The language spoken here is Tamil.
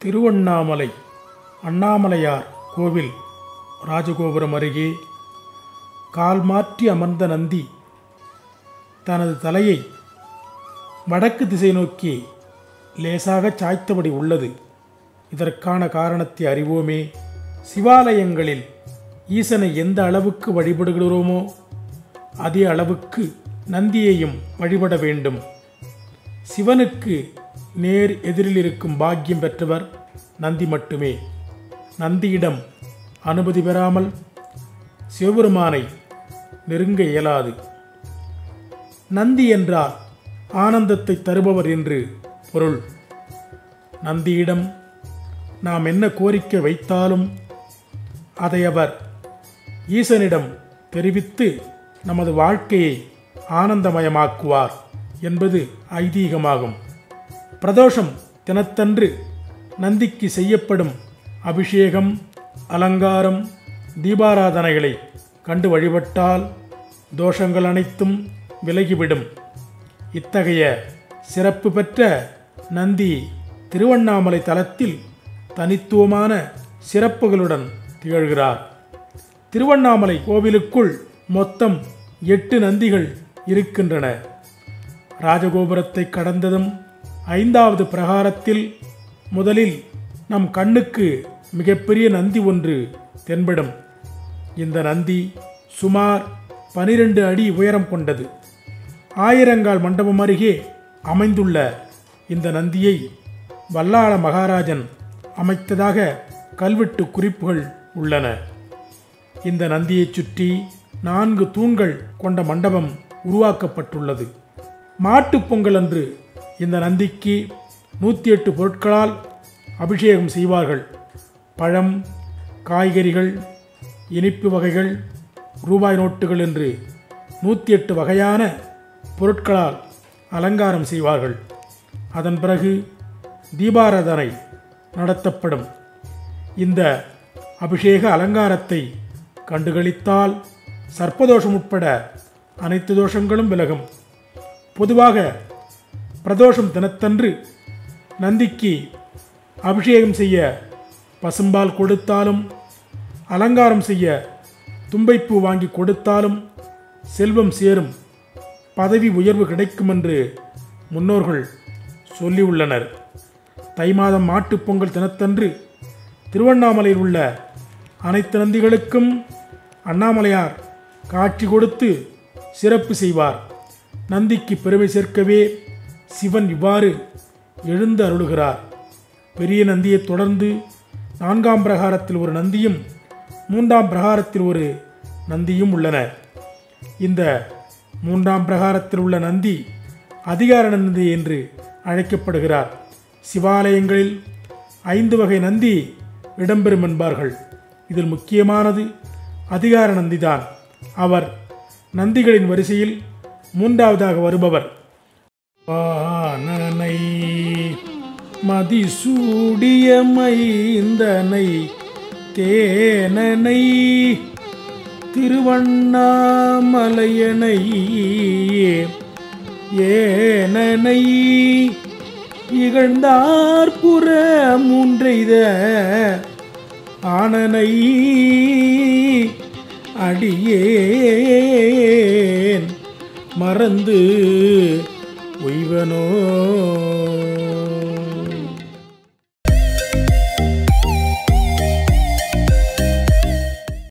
திருவண்ணாமலை அண்ணாமலையார் கோவில் ராஜகோபுரம் அருகே கால் மாற்றி அமர்ந்த நந்தி தனது தலையை வடக்கு திசை நோக்கி லேசாக சாய்த்தபடி உள்ளது இதற்கான காரணத்தை அறிவோமே சிவாலயங்களில் ஈசனை எந்த அளவுக்கு வழிபடுகிறோமோ அதே அளவுக்கு நந்தியையும் வழிபட வேண்டும் சிவனுக்கு நேர் எதிரில் இருக்கும் பாக்கியம் பெற்றவர் நந்தி மட்டுமே நந்தியிடம் அனுமதி பெறாமல் சிவபெருமானை நெருங்க இயலாது நந்தி என்றால் ஆனந்தத்தை தருபவர் என்று பொருள் நந்தியிடம் நாம் என்ன கோரிக்கை வைத்தாலும் அதை அவர் ஈசனிடம் தெரிவித்து நமது வாழ்க்கையை ஆனந்தமயமாக்குவார் என்பது ஐதீகமாகும் பிரதோஷம் தினத்தன்று நந்திக்கு செய்யப்படும் அபிஷேகம் அலங்காரம் தீபாராதனைகளை கண்டு வழிபட்டால் தோஷங்கள் அனைத்தும் விலகிவிடும் இத்தகைய சிறப்பு பெற்ற நந்தி திருவண்ணாமலை தலத்தில் தனித்துவமான சிறப்புகளுடன் திகழ்கிறார் திருவண்ணாமலை கோவிலுக்குள் மொத்தம் எட்டு நந்திகள் இருக்கின்றன ராஜகோபுரத்தை கடந்ததும் ஐந்தாவது பிரகாரத்தில் முதலில் நம் கண்ணுக்கு மிகப்பெரிய நந்தி ஒன்று தென்படும் இந்த நந்தி சுமார் பனிரெண்டு அடி உயரம் கொண்டது ஆயிரங்கால் மண்டபம் அருகே அமைந்துள்ள இந்த நந்தியை வல்லாள மகாராஜன் அமைத்ததாக கல்வெட்டு குறிப்புகள் உள்ளன இந்த நந்தியைச் சுற்றி நான்கு தூண்கள் கொண்ட மண்டபம் உருவாக்கப்பட்டுள்ளது மாட்டுப் பொங்கல் அன்று இந்த நந்திக்கு நூற்றி எட்டு பொருட்களால் அபிஷேகம் செய்வார்கள் பழம் காய்கறிகள் இனிப்பு வகைகள் ரூபாய் நோட்டுகள் என்று நூற்றி எட்டு வகையான பொருட்களால் அலங்காரம் செய்வார்கள் அதன் பிறகு தீபாராதனை நடத்தப்படும் இந்த அபிஷேக அலங்காரத்தை கண்டுகளித்தால் சர்ப்பதோஷம் உட்பட அனைத்து தோஷங்களும் விலகும் பொதுவாக பிரதோஷம் தினத்தன்று நந்திக்கு அபிஷேகம் செய்ய பசும்பால் கொடுத்தாலும் அலங்காரம் செய்ய தும்பைப்பூ வாங்கி கொடுத்தாலும் செல்வம் சேரும் பதவி உயர்வு கிடைக்கும் என்று முன்னோர்கள் சொல்லியுள்ளனர் தை மாதம் மாட்டுப் பொங்கல் தினத்தன்று திருவண்ணாமலையில் உள்ள அனைத்து நந்திகளுக்கும் அண்ணாமலையார் காட்சி கொடுத்து சிறப்பு செய்வார் நந்திக்கு பெருமை சேர்க்கவே சிவன் இவ்வாறு எழுந்து அருளுகிறார் பெரிய நந்தியைத் தொடர்ந்து நான்காம் பிரகாரத்தில் ஒரு நந்தியும் மூன்றாம் பிரகாரத்தில் ஒரு நந்தியும் உள்ளன இந்த மூன்றாம் பிரகாரத்தில் உள்ள நந்தி அதிகார நந்தி என்று அழைக்கப்படுகிறார் சிவாலயங்களில் ஐந்து வகை நந்தி இடம்பெறும் என்பார்கள் இதில் முக்கியமானது அதிகார நந்திதான் அவர் நந்திகளின் வரிசையில் மூன்றாவதாக வருபவர் வானனை மதிசூடிய மைந்தனை தேனனை திருவண்ணாமலையனை ஏனனை இகழ்ந்தார்புற மூன்றைத ஆனனை அடியேன் மறந்து ஒய்வனோ